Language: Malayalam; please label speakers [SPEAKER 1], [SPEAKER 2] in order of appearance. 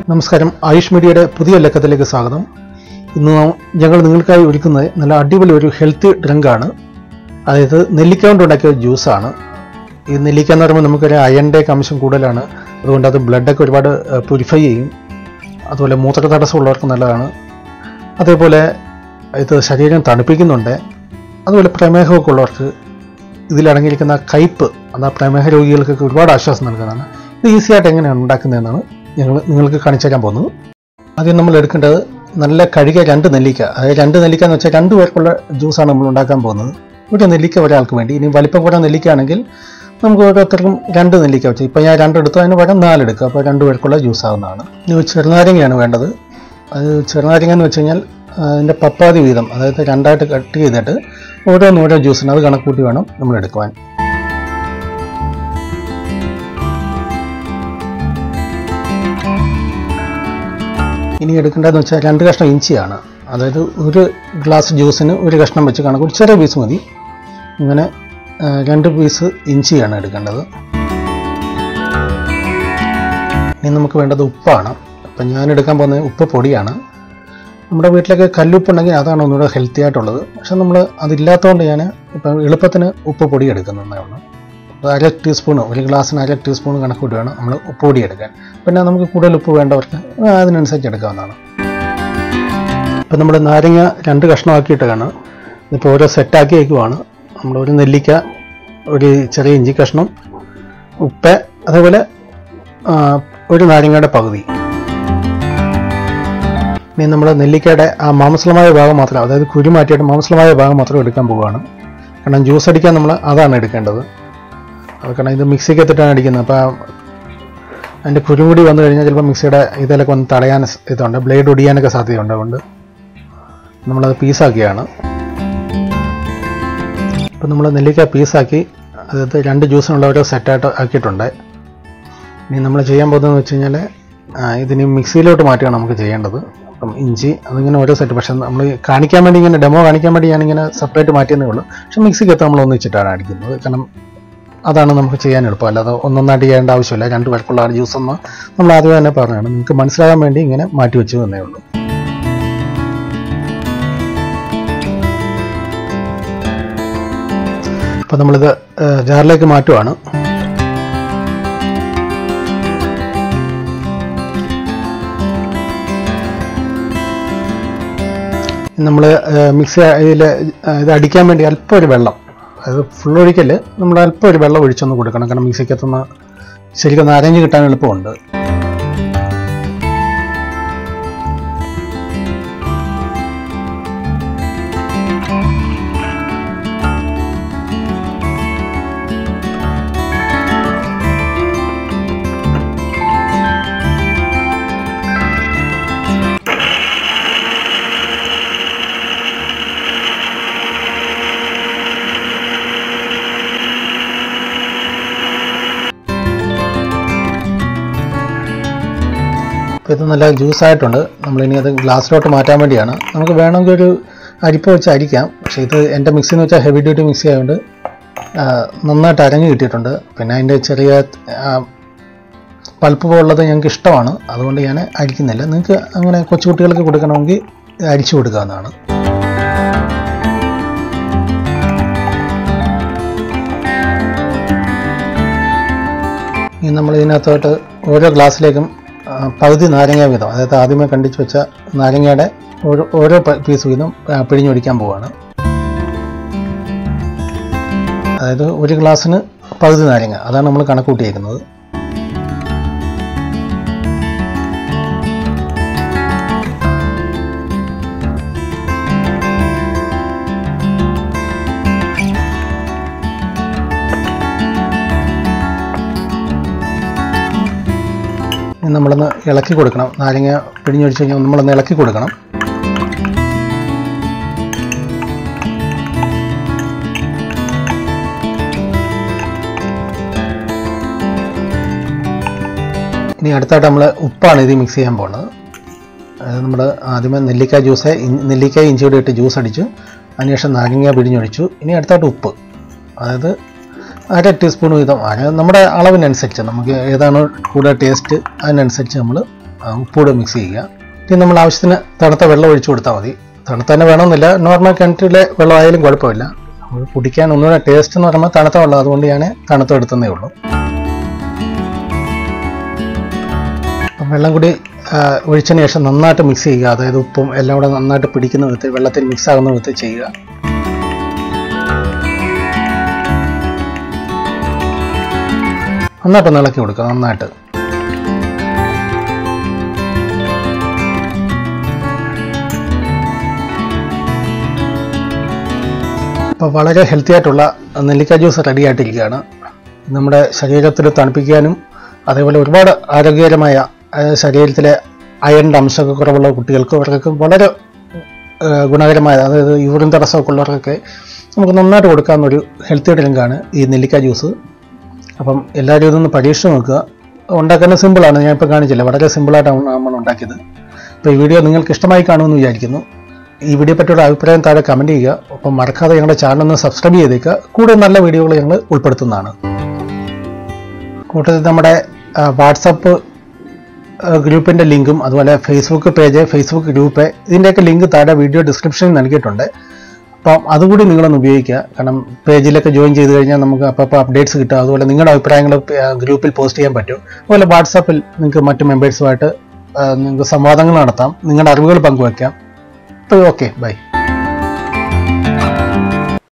[SPEAKER 1] നമസ്കാരം ആയുഷ് മീഡിയയുടെ പുതിയ ലക്കത്തിലേക്ക് സ്വാഗതം ഇന്ന് ഞങ്ങൾ നിങ്ങൾക്കായി ഒരുക്കുന്നത് നല്ല അടിപൊളി ഒരു ഹെൽത്തി ഡ്രിങ്കാണ് അതായത് നെല്ലിക്ക കൊണ്ട് ഉണ്ടാക്കിയ ജ്യൂസാണ് ഈ നെല്ലിക്ക എന്ന് പറയുമ്പോൾ നമുക്കൊരു അയണിൻ്റെ ഒക്കെ അംശം കൂടുതലാണ് അതുകൊണ്ട് അത് ബ്ലഡൊക്കെ ഒരുപാട് പ്യൂരിഫൈ ചെയ്യും അതുപോലെ മൂത്ര തടസ്സമുള്ളവർക്ക് നല്ലതാണ് അതേപോലെ ഇത് ശരീരം തണുപ്പിക്കുന്നുണ്ട് അതുപോലെ പ്രമേഹമൊക്കെ ഉള്ളവർക്ക് ഇതിലടങ്ങിയിരിക്കുന്ന കയ്പ് അത് ആ പ്രമേഹ രോഗികൾക്കൊക്കെ ഒരുപാട് ആശ്വാസം നൽകുന്നതാണ് ഇത് ഈസി ആയിട്ട് എങ്ങനെയാണ് ഉണ്ടാക്കുന്നതെന്നാണ് ഞങ്ങൾ നിങ്ങൾക്ക് കാണിച്ചു തരാൻ പോകുന്നത് ആദ്യം നമ്മൾ എടുക്കേണ്ടത് നല്ല കഴുകിയ രണ്ട് നെല്ലിക്ക അതായത് രണ്ട് നെല്ലിക്ക എന്ന് വെച്ചാൽ രണ്ട് പേർക്കുള്ള ജ്യൂസാണ് നമ്മൾ ഉണ്ടാക്കാൻ പോകുന്നത് ഒരു നെല്ലിക്ക ഒരാൾക്ക് വേണ്ടി ഇനി വലിപ്പം കുറഞ്ഞ നെല്ലിക്കയാണെങ്കിൽ നമുക്ക് ഓരോരുത്തർക്കും രണ്ട് നെല്ലിക്ക വെച്ച് ഇപ്പം ഞാൻ രണ്ടെടുത്തു അതിന് പകരം നാലെടുക്കുക അപ്പോൾ രണ്ട് പേർക്കുള്ള ജ്യൂസ് ആവുന്നതാണ് ഇനി ചെറുനാരങ്ങയാണ് വേണ്ടത് അത് ചെറുനാരങ്ങ എന്ന് വെച്ച് കഴിഞ്ഞാൽ അതിൻ്റെ പപ്പാതി വീതം അതായത് രണ്ടായിട്ട് കട്ട് ചെയ്തിട്ട് ഓരോന്ന് ഓരോ ജ്യൂസിന് അത് കണക്കൂട്ടി വേണം നമ്മൾ എടുക്കുവാൻ ഇനി എടുക്കേണ്ടതെന്ന് വെച്ചാൽ രണ്ട് കഷ്ണം ഇഞ്ചിയാണ് അതായത് ഒരു ഗ്ലാസ് ജ്യൂസിന് ഒരു കഷ്ണം വെച്ച് കണക്ക് ഒരു ചെറിയ പീസ് മതി ഇങ്ങനെ ആ, രണ്ട് പീസ് ഇഞ്ചിയാണ് എടുക്കേണ്ടത് ഇനി നമുക്ക് വേണ്ടത് ഉപ്പാണ് അപ്പം ഞാൻ എടുക്കാൻ പോകുന്നത് ഉപ്പ് പൊടിയാണ് നമ്മുടെ വീട്ടിലൊക്കെ കല്ലുപ്പ് ഉണ്ടെങ്കിൽ അതാണ് ഒന്നുകൂടെ ഹെൽത്തി ആയിട്ടുള്ളത് പക്ഷെ നമ്മൾ അതില്ലാത്തതുകൊണ്ട് ഞാൻ ഇപ്പം എളുപ്പത്തിന് ഉപ്പ് പൊടി എടുക്കുന്നതേ ഉള്ളൂ ഒരു അര ടീസ്പൂൺ ഒരു ഗ്ലാസ്സിന് അര ടീസ്പൂൺ കണക്ക് കൂട്ടി വേണം നമ്മൾ ഉപ്പ് പൊടി എടുക്കാൻ പിന്നെ നമുക്ക് കൂടുതൽ ഉപ്പ് വേണ്ടവർക്ക് അതിനനുസരിച്ച് എടുക്കാവുന്നതാണ് ഇപ്പം നമ്മൾ നാരങ്ങ രണ്ട് കഷ്ണമാക്കിയിട്ടാണ് ഇപ്പോൾ ഓരോ സെറ്റാക്കി വയ്ക്കുവാണ് നമ്മൾ ഒരു നെല്ലിക്ക ഒരു ചെറിയ ഇഞ്ചി കഷ്ണം ഉപ്പ് അതേപോലെ ആ, ഒരു നാരങ്ങയുടെ പകുതി ഇനി നമ്മൾ നെല്ലിക്കയുടെ ആ മാംസളമായ ഭാഗം മാത്രം അതായത് കുരു മാറ്റിയിട്ട് മാംസളമായ ഭാഗം മാത്രം എടുക്കാൻ പോവുകയാണ് കാരണം ജ്യൂസ് അടിക്കാൻ നമ്മൾ അതാണ് എടുക്കേണ്ടത് അത് കാരണം ഇത് മിക്സിക്ക് എത്തിയിട്ടാണ് അടിക്കുന്നത് അപ്പോൾ അതിൻ്റെ കുരു കൂടി വന്നു കഴിഞ്ഞാൽ ചിലപ്പോൾ മിക്സിയുടെ ഇതിലൊക്കെ ഒന്ന് തടയാൻ സ് ഇതുണ്ട് ബ്ലേഡ് ഒടിയാനൊക്കെ സാധ്യതയുണ്ട് അതുകൊണ്ട് നമ്മളത് പീസാക്കിയാണ് ഇപ്പം നമ്മൾ നെല്ലിക്ക പീസാക്കി അതായത് രണ്ട് ജ്യൂസിനുള്ള ഓരോ സെറ്റായിട്ട് ആക്കിയിട്ടുണ്ട് ഇനി നമ്മൾ ചെയ്യാൻ പോകുന്നതെന്ന് വെച്ച് കഴിഞ്ഞാൽ ഇതിന് മിക്സിയിലോട്ട് മാറ്റുകയാണ് നമുക്ക് ചെയ്യേണ്ടത് അപ്പം ഇഞ്ചി അതിങ്ങനെ ഓരോ സെറ്റ് പക്ഷേ നമ്മൾ കാണിക്കാൻ വേണ്ടി ഇങ്ങനെ ഡെമോ കാണിക്കാൻ വേണ്ടി ഞാനിങ്ങനെ സെപ്പറേറ്റ് മാറ്റിയെന്നേ ഉള്ളൂ പക്ഷേ മിക്സിക്കകത്ത് നമ്മൾ ഒന്നിച്ചിട്ടാണ് അടിക്കുന്നത് കാരണം അതാണ് നമുക്ക് ചെയ്യാൻ എളുപ്പം അല്ലാതെ ഒന്നൊന്നായിട്ട് ചെയ്യേണ്ട ആവശ്യമില്ല രണ്ട് പേർക്കുള്ള ജ്യൂസ് എന്ന് നമ്മൾ ആദ്യം തന്നെ പറഞ്ഞതാണ് നിങ്ങൾക്ക് മനസ്സിലാകാൻ വേണ്ടി ഇങ്ങനെ മാറ്റി വെച്ചു എന്നേ ഉള്ളൂ അപ്പം നമ്മളിത് ഏഹ്, ജാറിലേക്ക് മാറ്റുവാണ് നമ്മൾ മിക്സി ഇതിൽ ഇത് അടിക്കാൻ വേണ്ടി അല്പം ഒരു വെള്ളം അതായത് ഫുൾ ഒഴിക്കൽ നമ്മൾ അല്പം ഒരു വെള്ളം ഒഴിച്ചൊന്ന് കൊടുക്കണം കാരണം മിക്സിക്കകത്തുനിന്ന് ശരിക്കും നാരങ്ങ കിട്ടാൻ എളുപ്പമുണ്ട് അപ്പോൾ ഇത് നല്ല ജ്യൂസ് ആയിട്ടുണ്ട് നമ്മളിനി അത് ഗ്ലാസ്സിലോട്ട് മാറ്റാൻ വേണ്ടിയാണ് നമുക്ക് വേണമെങ്കിൽ ഒരു അരിപ്പ വെച്ച് അരിക്കാം പക്ഷേ ഇത് എൻ്റെ മിക്സി എന്ന് വെച്ചാൽ ഹെവി ഡ്യൂട്ടി മിക്സി ആയതുകൊണ്ട് ആ, നന്നായിട്ട് അരഞ്ഞു കിട്ടിയിട്ടുണ്ട് പിന്നെ അതിൻ്റെ ചെറിയ ആ, പൾപ്പ് പോലുള്ളത് ഞങ്ങൾക്ക് ഇഷ്ടമാണ് അതുകൊണ്ട് ഞാൻ അരിക്കുന്നില്ല നിങ്ങൾക്ക് അങ്ങനെ കൊച്ചുകുട്ടികൾക്ക് കൊടുക്കണമെങ്കിൽ അരിച്ചു കൊടുക്കാവുന്നതാണ് ഇനി നമ്മൾ ഇതിനകത്തോട്ട് ഓരോ ഗ്ലാസ്സിലേക്കും ആ, പകുതി നാരങ്ങ വീതം അതായത് ആദ്യമേ കണ്ടിച്ച് വെച്ച നാരങ്ങയുടെ ഓരോ ഓരോ പ- പീസ് വീതം ആ, പിഴിഞ്ഞൊഴിക്കാൻ പോവുകയാണ് അതായത് ഒരു ഗ്ലാസ്സിന് പകുതി നാരങ്ങ അതാണ് നമ്മൾ കണക്കൂട്ടിയേക്കുന്നത് ഇനി നമ്മളൊന്ന് ഇളക്കി കൊടുക്കണം നാരങ്ങ പിഴിഞ്ഞൊഴിച്ച് കഴിഞ്ഞാൽ നമ്മളൊന്ന് ഇളക്കി കൊടുക്കണം ഇനി അടുത്തായിട്ട് നമ്മൾ ഉപ്പാണ് ഇത് മിക്സ് ചെയ്യാൻ പോകുന്നത് അതായത് നമ്മൾ ആദ്യമേ നെല്ലിക്ക ജ്യൂസ് നെല്ലിക്ക ഇഞ്ചിയോടെ ഇട്ട് ജ്യൂസ് അടിച്ചു അതിനുശേഷം നാരങ്ങ പിഴിഞ്ഞൊഴിച്ചു ഇനി അടുത്തായിട്ട് ഉപ്പ് അതായത് അര ടീസ്പൂൺ വീതം അര നമ്മുടെ അളവിനനുസരിച്ച് നമുക്ക് ഏതാണ് കൂടുതൽ ടേസ്റ്റ് അതിനനുസരിച്ച് നമ്മൾ ആ, ഉപ്പൂടെ മിക്സ് ചെയ്യുക ഇനി നമ്മൾ ആവശ്യത്തിന് തണുത്ത വെള്ളം ഒഴിച്ചു കൊടുത്താൽ മതി തണുത്ത തന്നെ വേണമെന്നില്ല നോർമൽ കിണറ്റിലെ വെള്ളമായാലും കുഴപ്പമില്ല നമ്മൾ കുടിക്കാൻ ഒന്നുകൂടെ ടേസ്റ്റ് എന്ന് പറയുമ്പോൾ തണുത്ത വെള്ളം അതുകൊണ്ട് ഞാൻ തണുത്ത എടുത്തതേ ഉള്ളൂ അപ്പം വെള്ളം കൂടി ആ, ഒഴിച്ചതിന് ശേഷം നന്നായിട്ട് മിക്സ് ചെയ്യുക അതായത് ഉപ്പും എല്ലാം കൂടെ നന്നായിട്ട് പിടിക്കുന്ന വിധത്തിൽ വെള്ളത്തിൽ മിക്സ് ആകുന്ന വിധത്തിൽ ചെയ്യുക നന്നായിട്ടൊന്ന് ഇളക്കി കൊടുക്കുക നന്നായിട്ട് അപ്പോൾ വളരെ ഹെൽത്തി ആയിട്ടുള്ള നെല്ലിക്ക ജ്യൂസ് റെഡി ആയിട്ടിരിക്കുകയാണ് നമ്മുടെ ശരീരത്തിൽ തണുപ്പിക്കാനും അതേപോലെ ഒരുപാട് ആരോഗ്യകരമായ അതായത് ശരീരത്തിലെ അയണിൻ്റെ അംശമൊക്കെ കുറവുള്ള കുട്ടികൾക്ക് അവർക്കൊക്കെ വളരെ ആ, ഗുണകരമായ അതായത് യൂറിൻ തടസ്സമൊക്കെ ഉള്ളവർക്കൊക്കെ നമുക്ക് നന്നായിട്ട് കൊടുക്കാവുന്ന ഒരു ഹെൽത്തി ഡ്രിങ്കാണ് ഈ നെല്ലിക്ക ജ്യൂസ് അപ്പം എല്ലാവരും ഇതൊന്ന് പരീക്ഷിച്ച് നോക്കുക ഉണ്ടാക്കാൻ സിമ്പിളാണ് ഞാൻ ഇപ്പോൾ കാണിച്ചില്ല വളരെ സിമ്പിളായിട്ടാണ് നമ്മൾ ഉണ്ടാക്കിയത് അപ്പോൾ ഈ വീഡിയോ നിങ്ങൾക്ക് ഇഷ്ടമായി കാണുമെന്ന് വിചാരിക്കുന്നു ഈ വീഡിയോ പറ്റിയുള്ള അഭിപ്രായം താഴെ കമൻറ്റ് ചെയ്യുക ഒപ്പം മറക്കാതെ ഞങ്ങളുടെ ചാനൽ ഒന്ന് സബ്സ്ക്രൈബ് ചെയ്തേക്കുക കൂടുതൽ നല്ല വീഡിയോകൾ ഞങ്ങൾ ഉൾപ്പെടുത്തുന്നതാണ് കൂട്ടത്തിൽ നമ്മുടെ വാട്സപ്പ് ഗ്രൂപ്പിൻ്റെ ലിങ്കും അതുപോലെ ഫേസ്ബുക്ക് പേജ് ഫേസ്ബുക്ക് ഗ്രൂപ്പ് ഇതിൻ്റെയൊക്കെ ലിങ്ക് താഴെ വീഡിയോ ഡിസ്ക്രിപ്ഷനിൽ നൽകിയിട്ടുണ്ട് അപ്പം അതുകൂടി നിങ്ങളൊന്ന് ഉപയോഗിക്കുക കാരണം പേജിലൊക്കെ ജോയിൻ ചെയ്ത് കഴിഞ്ഞാൽ നമുക്ക് അപ്പോൾ അപ്ഡേറ്റ്സ് കിട്ടും അതുപോലെ നിങ്ങളുടെ അഭിപ്രായങ്ങൾ ഗ്രൂപ്പിൽ പോസ്റ്റ് ചെയ്യാൻ പറ്റും അതുപോലെ വാട്സാപ്പിൽ നിങ്ങൾക്ക് മറ്റ് മെമ്പേഴ്സുമായിട്ട് നിങ്ങൾക്ക് സംവാദങ്ങൾ നടത്താം നിങ്ങളുടെ അറിവുകൾ പങ്കുവയ്ക്കാം അപ്പോൾ ഓക്കെ ബൈ